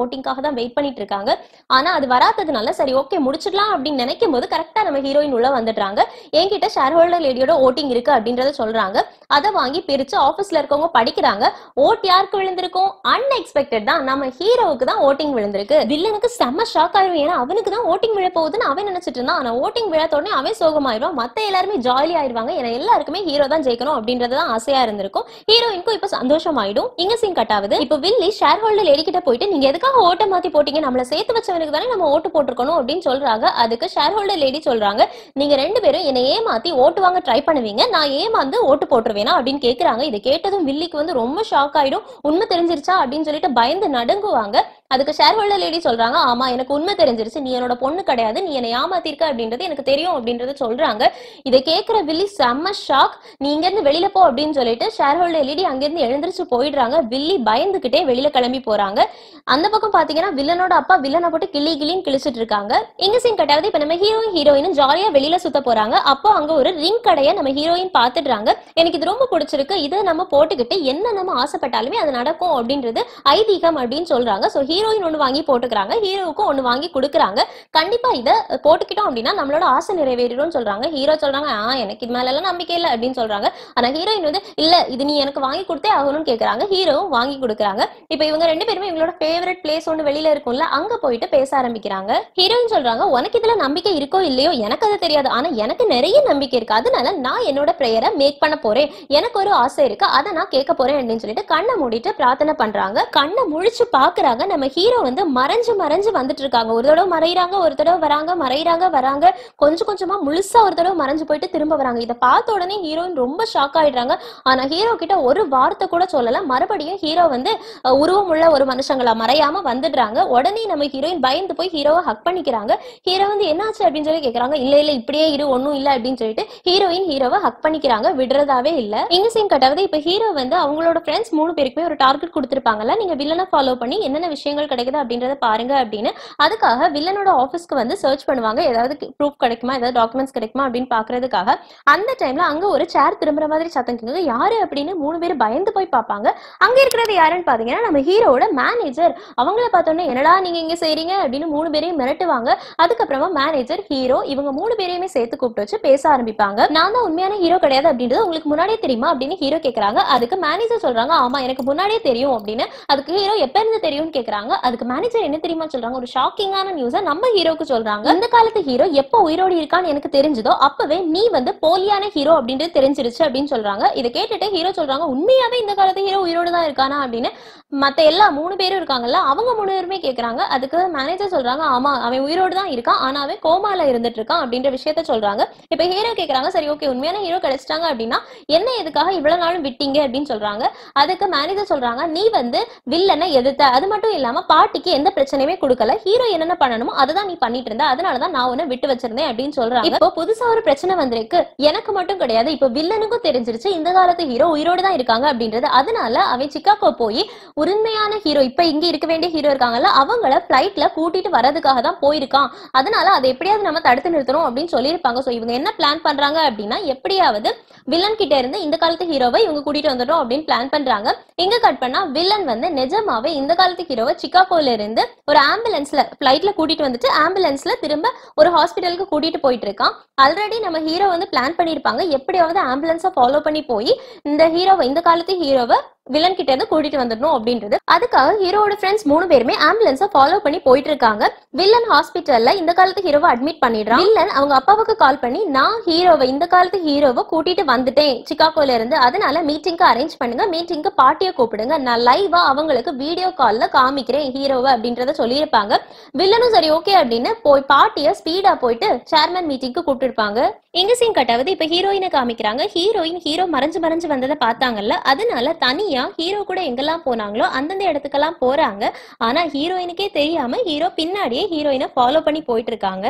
ஓட்டிங்காக தான் வெயிட் பண்ணிட்டு இருக்காங்க ஆனா அது வராததுனால சரி ஓகே முடிச்சிடலாம் அப்படின்னு நினைக்கும் போது கரெக்டா நம்ம ஹீரோயின் உள்ள வந்துடுறாங்க என்கிட்ட ஷேர் ஹோல்டர் லேடியோட ஓட்டிங் இருக்கு அப்படின்றத சொல்றாங்க அதை வாங்கி பிரிச்சு ஆபீஸ்ல இருக்கவங்க படிக்கிறாங்க ஓட் யாருக்கு விழுந்திருக்கும் அன்எக்ஸ்பெக்டட் தான் நம்ம ஹீரோவுக்கு தான் ஓட்டிங் விழுந்திருக்கு வில்லனுக்கு செம்ம ஷாக் ஆயிரும் ஏன்னா அவனுக்கு தான் ஓட்டிங் விழ போகுதுன்னு அவன் நினைச்சிட்டு இருந்தான் ஆனா ஓட்டிங் விழாத உடனே அவன் சோகமாயிரும் மத்த எல்லாருமே ஜாலி ஆயிருவாங்க ஏன்னா எல்லாருக்குமே ஹீரோ தான் ஜெயிக்கணும் அப்படின்றது தான் ஆசையா இருந்திருக்கும் ஹீரோயினுக்கும் இப்ப சந்தோஷமாயிடும் இங்க சீன் கட் ஆகுது இப்ப வில்லி ஷேர் ஹோல்டர் லேடி கிட்ட போயிட்டு நீங்க எதுக்காக ஓட்ட மாத்தி போட்டீங்க நம்மள சேர்த்து வச்சவனுக்கு தானே நம்ம ஓட்டு போட்டிருக்கணும் அப்படின்னு சொல்றாங்க அதுக்கு ஷேர் ஹோல்டர் லேடி சொல்றாங்க நீங்க ரெண்டு பேரும் என்னை ஏமாத்தி ஓட்டு வாங்க ட்ரை பண்ணுவீங்க நான் ஏமாந்து ஓட்டு போட்டுருவேனா அப்படின்னு கேக்குறாங்க இதை கேட்டதும் வில்லிக்கு வந்து ரொம்ப ஷாக் ஆயிடும் உண்மை தெரிஞ்சிருச்சா அப்படின்னு சொல்லிட்டு பயந்து நடுங்குவாங்க அதுக்கு ஷேர் ஹோல்டர் லேடி சொல்றாங்க ஆமா எனக்கு உண்மை தெரிஞ்சிருச்சு நீ என்னோட பொண்ணு கிடையாது நீ என்னை ஏமாத்திருக்க அப்படின்றது எனக்கு தெரியும் அப்படின்றத சொல்றாங்க இதை கேட்கிற வில்லி செம்ம ஷாக் நீ இங்க இருந்து வெளியில போ அப்படின்னு சொல்லிட்டு ஷேர் ஹோல்டர் லேடி அங்கிருந்து எழுந்திருச்சு போயிடுறாங்க வில்லி பயந்துகிட்டே வெளியில கிளம்பி போறாங்க அந்த பக்கம் பாத்தீங்கன்னா வில்லனோட அப்பா வில்லனை போட்டு கிளி கிளின்னு கிழிச்சிட்டு இருக்காங்க எங்க சீன் கட்டாவது இப்ப நம்ம ஹீரோ ஹீரோயினும் ஜாலியா வெளியில சுத்த போறாங்க அப்போ அங்க ஒரு ரிங் கடைய நம்ம ஹீரோயின் பாத்துடுறாங்க எனக்கு இது ரொம்ப பிடிச்சிருக்கு இதை நம்ம போட்டுக்கிட்டு என்ன நம்ம ஆசைப்பட்டாலுமே அது நடக்கும் அப்படின்றது ஐதீகம் அப்படின்னு சொல்றாங்க சோ ஹீரோயின் ஒண்ணு வாங்கி போட்டுக்கிறாங்க ஹீரோவுக்கும் ஒண்ணு வாங்கி கொடுக்குறாங்க கண்டிப்பா இதை போட்டுக்கிட்டோம் அப்படின்னா நம்மளோட ஆசை நிறைவேறிடும் சொல்றாங்க ஹீரோ சொல்றாங்க ஆ எனக்கு இது மேல எல்லாம் நம்பிக்கை இல்லை அப்படின்னு சொல்றாங்க ஆனா ஹீரோயின் வந்து இல்ல இது நீ எனக்கு வாங்கி கொடுத்தே ஆகணும்னு கேக்குறாங்க ஹீரோவும் வாங்கி கொடுக்குறாங்க இப்ப இவங்க ரெண்டு பேருமே இவங்களோட ஃபேவரட் பிளேஸ் ஒன்று வெளியில இருக்கும்ல அங்க போயிட்டு பேச ஆரம்பிக்கிறாங்க ஹீரோயின் சொல்றாங்க உனக்கு இதுல நம்பிக்கை இருக்கோ இல்லையோ எனக்கு அது தெரியாது ஆனா எனக்கு நிறைய நம்பிக்கை இருக்கு அதனால நான் என்னோட ப்ரேயரை மேக் பண்ண போறேன் எனக்கு ஒரு ஆசை இருக்கு அதை நான் கேட்க போறேன் அப்படின்னு சொல்லிட்டு கண்ணை மூடிட்டு பிரார்த்தனை பண்றாங்க கண்ணை முழிச்சு பாக்குறாங்க நம்ம ஹீரோ வந்து மறைஞ்சு மறைஞ்சு வந்துட்டு இருக்காங்க ஒரு தடவை மறையிறாங்க ஒரு தடவை வராங்க மறையிறாங்க வராங்க கொஞ்சம் கொஞ்சமா முழுசா ஒரு தடவை மறைஞ்சு போயிட்டு திரும்ப வராங்க இதை பார்த்த உடனே ஹீரோயின் ரொம்ப ஷாக் ஆயிடுறாங்க ஆனா ஹீரோ கிட்ட ஒரு வார்த்தை கூட சொல்லல மறுபடியும் ஹீரோ வந்து அஹ், உருவம் உள்ள ஒரு மனுஷங்களா மறையாம வந்துடுறாங்க உடனே நம்ம ஹீரோயின் பயந்து போய் ஹீரோவை ஹக் பண்ணிக்கிறாங்க ஹீரோ வந்து என்னாச்சு அப்படின்னு சொல்லி கேக்குறாங்க இல்ல இல்ல இப்படியே இரு ஒண்ணும் இல்ல அப்படின்னு சொல்லிட்டு ஹீரோயின் ஹீரோவை ஹக் பண்ணிக்கிறாங்க விடுறதாவே இல்ல எங்க சீன் கட்டாவது இப்ப ஹீரோ வந்து அவங்களோட ஃப்ரெண்ட்ஸ் மூணு பேருக்குமே ஒரு டார்கெட் கொடுத்திருப்பாங்கல்ல நீங்க வில்லனை ஃபாலோ பண்ணி என்னென்ன விஷயங்கள் கிடைக்குது அப்படின்றத பாருங்க அப்படின்னு அதுக்காக வில்லனோட ஆஃபீஸ்க்கு வந்து சர்ச் பண்ணுவாங்க ஏதாவது ப்ரூஃப் கிடைக்குமா ஏதாவது டாக்குமெண்ட்ஸ் கிடைக்குமா அப்படின்னு பாக்குறதுக்காக அந்த டைம்ல அங்க ஒரு சேர் திரும்புற மாதிரி சத்தம் கேட்குது யாரு அப்படின்னு மூணு பேர் பயந்து போய் பார்ப்பாங்க அங்க இருக்கிறது யாருன்னு பாத்தீங்கன்னா நம்ம ஹீரோவோட மேனேஜர் அவங்கள பார்த்தோன்னே என்னடா நீங்க இங்க செய்றீங்க அப்படின்னு மூணு பேரையும் மிரட்டுவாங்க அதுக்கப்புறமா மேனேஜர் ஹீரோ இவங்க மூணு பேரையுமே சேர்த்து கூப்பிட்டு வச்சு பேச ஆரம்பிப்பாங்க நான் தான் உண்மையான ஹீரோ கிடையாது அப்படின்றது உங்களுக்கு முன்னாடியே தெரியுமா அப்படின்னு ஹீரோ கேக்குறாங்க அதுக்கு மேனேஜர் சொல்றாங்க ஆமா எனக்கு முன்னாடியே தெரியும் அப்படின்னு அதுக்கு ஹீரோ எப்ப இருந்து தெரியும்னு கேக்குறாங்க அதுக்கு மேனேஜர் என்ன தெரியுமா சொல்றாங்க ஒரு ஷாக்கிங்கான நியூஸ நம்ம ஹீரோக்கு சொல்றாங்க இந்த காலத்து ஹீரோ எப்போ உயிரோடு இருக்கான்னு எனக்கு தெரிஞ்சதோ அப்பவே நீ வந்து போலியான ஹீரோ அப்படின்றது தெரிஞ்சிருச்சு அப்படின்னு சொல்றாங்க இதை கேட்டுட்டு ஹீரோ சொல்றாங்க உண்மையாவே இந்த காலத்து ஹீரோ உயிரோடு தான் இருக்கானா அப்படின்னு மத்த எல்லா மூணு பேரும் இருக்காங்கல்ல அவங்க மூணு பேருமே கேக்குறாங்க அதுக்கு மேனேஜர் சொல்றாங்க ஆமா அவன் உயிரோடு தான் இருக்கான் ஆனா அவன் கோமால இருந்துட்டு இருக்கான் அப்படின்ற விஷயத்த சொல்றாங்க இப்ப ஹீரோ கேக்குறாங்க சரி ஓகே உண்மையான ஹீரோ கிடைச்சிட்டாங்க அப்படின்னா என்ன எதுக்காக இவ்வளவு நாளும் விட்டீங்க அப்படின்னு சொல்றாங்க அதுக்கு மேனேஜர் சொல்றாங்க நீ வந்து வில்லனை எதிர்த்த அது மட்டும் இல்லாம பாட்டிக்கு எந்த பிரச்சனையுமே கொடுக்கல ஹீரோ என்னென்ன பண்ணணுமோ அதை தான் நீ பண்ணிட்டு இருந்த அதனாலதான் நான் உன்னை விட்டு வச்சிருந்தேன் அப்படின்னு சொல்றாங்க இப்போ புதுசா ஒரு பிரச்சனை வந்திருக்கு எனக்கு மட்டும் கிடையாது இப்போ வில்லனுக்கும் தெரிஞ்சிருச்சு இந்த காலத்து ஹீரோ உயிரோடு தான் இருக்காங்க அப்படின்றது அதனால அவன் சிக்காகோ போய் உண்மையான ஹீரோ இப்ப இங்க இருக்க வேண்டிய ஹீரோ இருக்காங்கல்ல அவங்கள பிளைட்ல கூட்டிட்டு வரதுக்காக தான் போயிருக்கான் அதனால அதை எப்படியாவது நம்ம தடுத்து நிறுத்தணும் அப்படின்னு சொல்லியிருப்பாங்க சோ இவங்க என்ன பிளான் பண்றாங்க அப்படின்னா எப்படியாவது வில்லன் கிட்ட இருந்து இந்த காலத்து ஹீரோவை இவங்க கூட்டிட்டு வந்துடும் அப்படின்னு பிளான் பண்றாங்க இங்க கட் பண்ணா வில்லன் வந்து நிஜமாவே இந்த காலத்து ஹீரோவை சிக்காகோல இருந்து ஒரு ஆம்புலன்ஸ்ல பிளைட்ல கூட்டிட்டு வந்துட்டு ஆம்புலன்ஸ்ல திரும்ப ஒரு ஹாஸ்பிட்டலுக்கு கூட்டிட்டு போயிட்டு இருக்கான் ஆல்ரெடி நம்ம ஹீரோ வந்து பிளான் பண்ணிருப்பாங்க எப்படியாவது ஆம்புலன்ஸை ஃபாலோ பண்ணி போய் இந்த ஹீரோவை இந்த காலத்து ஹீரோவை வில்லன் கிட்ட இருந்து கூட்டிட்டு வந்துடணும் அப்படின்றது அதுக்காக ஹீரோட ஃப்ரெண்ட்ஸ் மூணு பேருமே ஆம்புலன்ஸை ஃபாலோ பண்ணி போயிட்டு இருக்காங்க வில்லன் ஹாஸ்பிட்டல்ல இந்த காலத்து ஹீரோவை அட்மிட் பண்ணிடுறான் வில்லன் அவங்க அப்பாவுக்கு கால் பண்ணி நான் ஹீரோவை இந்த காலத்து ஹீரோவை கூட்டிட்டு வந்துட்டேன் சிக்காகோல இருந்து அதனால மீட்டிங்க்கு அரேஞ்ச் பண்ணுங்க மீட்டிங்க்கு பார்ட்டியை கூப்பிடுங்க நான் லைவா அவங்களுக்கு வீடியோ கால்ல காமிக்கிறேன் ஹீரோவை அப்படின்றத சொல்லியிருப்பாங்க வில்லனும் சரி ஓகே அப்படின்னு போய் பார்ட்டியை ஸ்பீடா போயிட்டு சேர்மன் மீட்டிங்க்கு கூப்பிட்டுருப்பாங்க எங்க சீன் கட்டாவது இப்ப ஹீரோயினை காமிக்கிறாங்க ஹீரோயின் ஹீரோ மறைஞ்சு மறைஞ்சு வந்ததை பார்த்தாங்கல்ல அதனால தனியா ஹீரோ கூட எங்கெல்லாம் போனாங்களோ அந்தந்த இடத்துக்கெல்லாம் போறாங்க ஆனா ஹீரோயினுக்கே தெரியாம ஹீரோ பின்னாடியே ஹீரோயினை ஃபாலோ பண்ணி போயிட்டு இருக்காங்க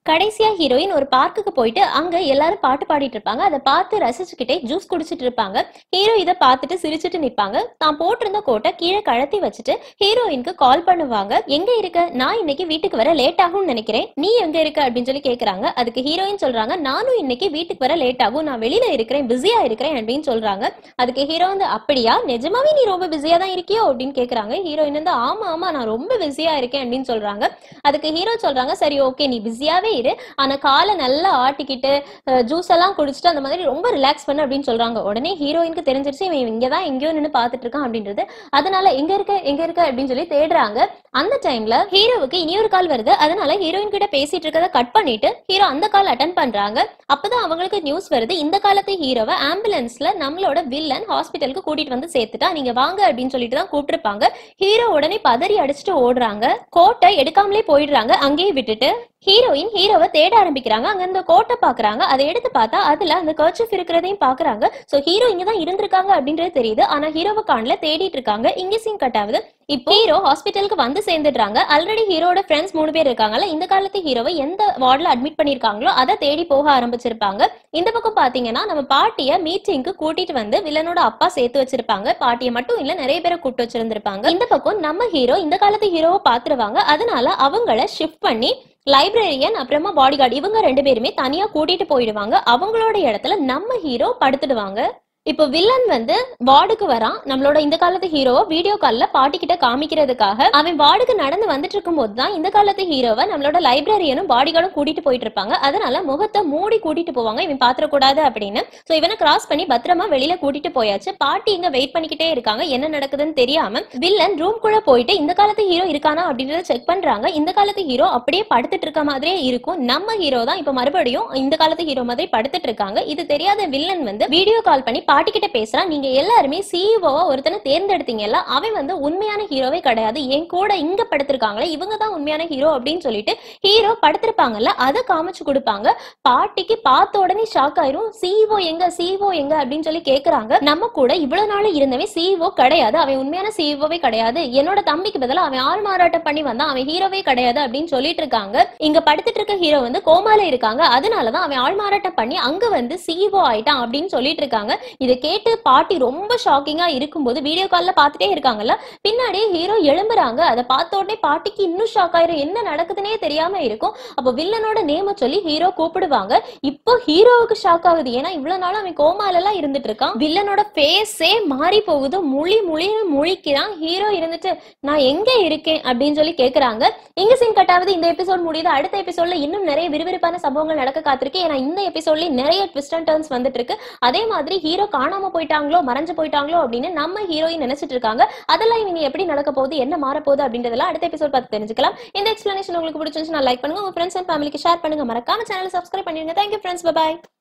கடைசியா ஹீரோயின் ஒரு பார்க்குக்கு போயிட்டு அங்க எல்லாரும் பாட்டு பாடிட்டு இருப்பாங்க அதை பார்த்து ரசிச்சுக்கிட்டே ஜூஸ் குடிச்சிட்டு இருப்பாங்க ஹீரோ இதை பார்த்துட்டு சிரிச்சிட்டு நிப்பாங்க தான் போட்டிருந்த கோட்டை கீழே கழட்டி வச்சுட்டு ஹீரோயினுக்கு கால் பண்ணுவாங்க எங்க இருக்க நான் இன்னைக்கு வீட்டுக்கு வர லேட் ஆகும்னு நினைக்கிறேன் நீ எங்க இருக்க அப்படின்னு சொல்லி கேக்குறாங்க அதுக்கு ஹீரோயின் சொல்றாங்க நானும் இன்னைக்கு வீட்டுக்கு வர லேட் ஆகும் நான் வெளியில இருக்கிறேன் பிஸியா இருக்கிறேன் அப்படின்னு சொல்றாங்க அதுக்கு ஹீரோ வந்து அப்படியா நிஜமாவே நீ ரொம்ப பிஸியா தான் இருக்கியோ அப்படின்னு கேக்குறாங்க ஹீரோயின் வந்து ஆமா ஆமா நான் ரொம்ப பிஸியா இருக்கேன் அப்படின்னு சொல்றாங்க அதுக்கு ஹீரோ சொல்றாங்க சரி ஓகே நீ பிஸியாவே இரு ஆனா காலை நல்லா ஆட்டிக்கிட்டு ஜூஸ் எல்லாம் குடிச்சிட்டு அந்த மாதிரி ரொம்ப ரிலாக்ஸ் பண்ணு அப்படின்னு சொல்றாங்க உடனே ஹீரோயினுக்கு தெரிஞ்சிருச்சு இவன் இங்கதான் எங்கேயோ நின்று பார்த்துட்டு இருக்கான் அப்படின்றது அதனால எங்க இருக்க எங்க இருக்க அப்படின்னு சொல்லி தேடுறாங்க அந்த டைம்ல ஹீரோவுக்கு இனியொரு கால் வருது அதனால ஹீரோயின் கிட்ட பேசிட்டு இருக்கத கட் பண்ணிட்டு ஹீரோ அந்த கால் அட்டன் பண்றாங்க அப்பதான் அவங்களுக்கு நியூஸ் வருது இந்த காலத்து ஹீரோவை ஆம்புலன்ஸ்ல நம்மளோட வில்லன் ஹாஸ்பிட்டலுக்கு கூட்டிட்டு வந்து சேர்த்துட்டா நீங்க வாங்க அப்படின்னு சொல்லிட்டு தான் கூப்பிட்டுருப்பாங்க ஹீரோ உடனே பதறி அடிச்சுட்டு ஓடுறாங்க கோட்டை எடுக்காமலே போயிடுறாங்க அங்கேயே விட்டுட்டு ஹீரோயின் ஹீரோவை தேட ஆரம்பிக்கிறாங்க அங்க இந்த கோட்டை பாக்குறாங்க அதை எடுத்து பார்த்தா அதுல அந்த கர்ச்சிஃப் இருக்கிறதையும் பாக்குறாங்க சோ ஹீரோ இங்க தான் இருந்திருக்காங்க அப்படின்றது தெரியுது ஆனா ஹீரோவை காணல தேடிட்டு இருக்காங்க இங்க சீன் கட் ஆகுது இப்போ ஹீரோ ஹாஸ்பிட்டலுக்கு வந்து சேர்ந்துடுறாங்க ஆல்ரெடி ஹீரோட ஃப்ரெண்ட்ஸ் மூணு பேர் இருக்காங்கல்ல இந்த காலத்து ஹீரோவை எந்த வார்டுல அட்மிட் பண்ணிருக்காங்களோ அதை தேடி போக ஆரம்பிச்சிருப்பாங்க இந்த பக்கம் பாத்தீங்கன்னா நம்ம பாட்டிய மீட்டிங்க்கு கூட்டிட்டு வந்து வில்லனோட அப்பா சேர்த்து வச்சிருப்பாங்க பாட்டிய மட்டும் இல்ல நிறைய பேரை கூப்பிட்டு வச்சிருந்திருப்பாங்க இந்த பக்கம் நம்ம ஹீரோ இந்த காலத்து ஹீரோவை பாத்துருவாங்க அதனால அவங்கள ஷிஃப்ட் பண்ணி லைப்ரரியன் அப்புறமா பாடிகார்டு இவங்க ரெண்டு பேருமே தனியா கூட்டிட்டு போயிடுவாங்க அவங்களோட இடத்துல நம்ம ஹீரோ படுத்துடுவாங்க இப்போ வில்லன் வந்து வார்டுக்கு வரான் நம்மளோட இந்த காலத்து ஹீரோவை வீடியோ கால்ல பாட்டி கிட்ட காமிக்கிறதுக்காக அவன் வார்டுக்கு நடந்து வந்துட்டு இருக்கும்போது தான் இந்த காலத்து ஹீரோவை நம்மளோட லைப்ரரியனும் பாடிகார்டும் கூட்டிட்டு போயிட்டு இருப்பாங்க அதனால முகத்தை மூடி கூட்டிட்டு போவாங்க இவன் பாத்திரக்கூடாது அப்படின்னு சோ இவனை கிராஸ் பண்ணி பத்திரமா வெளியில கூட்டிட்டு போயாச்சு பாட்டி இங்க வெயிட் பண்ணிக்கிட்டே இருக்காங்க என்ன நடக்குதுன்னு தெரியாம வில்லன் ரூம் குள்ள போயிட்டு இந்த காலத்து ஹீரோ இருக்கானா அப்படின்றத செக் பண்றாங்க இந்த காலத்து ஹீரோ அப்படியே படுத்துட்டு இருக்க மாதிரியே இருக்கும் நம்ம ஹீரோ தான் இப்ப மறுபடியும் இந்த காலத்து ஹீரோ மாதிரி படுத்துட்டு இருக்காங்க இது தெரியாத வில்லன் வந்து வீடியோ கால் பண்ணி பாட்டி கிட்ட பேசுறான் நீங்க எல்லாருமே சிஇஓவா ஒருத்தனை தேர்ந்தெடுத்தீங்கல்ல அவன் வந்து உண்மையான ஹீரோவே கிடையாது என் கூட இங்க படுத்திருக்காங்களே இவங்க தான் உண்மையான ஹீரோ அப்படின்னு சொல்லிட்டு ஹீரோ படுத்திருப்பாங்கல்ல அதை காமிச்சு கொடுப்பாங்க பாட்டிக்கு பார்த்த உடனே ஷாக் ஆயிரும் சிஇஓ எங்க சிஇஓ எங்க அப்படின்னு சொல்லி கேக்குறாங்க நம்ம கூட இவ்வளவு நாள் இருந்தவன் சிஇஓ கிடையாது அவன் உண்மையான சிஇஓவே கிடையாது என்னோட தம்பிக்கு பதிலா அவன் ஆள் மாறாட்டம் பண்ணி வந்தான் அவன் ஹீரோவே கிடையாது அப்படின்னு சொல்லிட்டு இருக்காங்க இங்க படுத்துட்டு இருக்க ஹீரோ வந்து கோமால இருக்காங்க அதனாலதான் அவன் ஆள் மாறாட்டம் பண்ணி அங்க வந்து சிஇஓ ஆயிட்டான் அப்படின்னு சொல்லிட்டு இருக்காங்க இதை கேட்டு பாட்டி ரொம்ப ஷாக்கிங்கா இருக்கும்போது வீடியோ கால்ல பார்த்துட்டே இருக்காங்கல்ல பின்னாடியே ஹீரோ எழும்புறாங்க அதை பார்த்த உடனே பாட்டிக்கு இன்னும் ஷாக் ஆயிரும் என்ன நடக்குதுன்னே தெரியாம இருக்கும் அப்போ வில்லனோட நேம சொல்லி ஹீரோ கூப்பிடுவாங்க இப்போ ஹீரோவுக்கு ஷாக் ஆகுது ஏன்னா இவ்வளவு நாள் அவன் கோமால எல்லாம் இருந்துட்டு இருக்கான் வில்லனோட ஃபேஸே மாறி போகுது முழி முழி முழிக்கிறான் ஹீரோ இருந்துட்டு நான் எங்க இருக்கேன் அப்படின்னு சொல்லி கேக்குறாங்க இங்க சீன் கட்டாவது இந்த எபிசோட் முடியுது அடுத்த எபிசோட்ல இன்னும் நிறைய விறுவிறுப்பான சம்பவங்கள் நடக்க காத்திருக்கு ஏன்னா இந்த எபிசோட்ல நிறைய ட்விஸ்ட் அண்ட் டர்ன்ஸ் வந்துட்டு இருக்கு அதே மாதிரி ஹீரோ காணாம போயிட்டாங்களோ மறைஞ்சு போயிட்டாங்களோ அப்படின்னு நம்ம ஹீரோயின் நினைச்சிட்டு இருக்காங்க அதெல்லாம் இனி எப்படி நடக்க போகுது என்ன மாற போகுது அப்படின்றதெல்லாம் அடுத்த எபிசோட் பார்த்து தெரிஞ்சுக்கலாம் இந்த எக்ஸ்பிளனேஷன் உங்களுக்கு பிடிச்சிருந்துச்சுன்னா லைக் பண்ணுங்க உங்க ஃப்ரெண்ட்ஸ் அண்ட் ஃபேமிலிக்கு ஷேர் பண்ணுங்க மறக்காம சேனல் சப்ஸ்கிரைப் பண்ணிருங்க தேங்க்யூ ஃப்ரெண்ட்ஸ் பை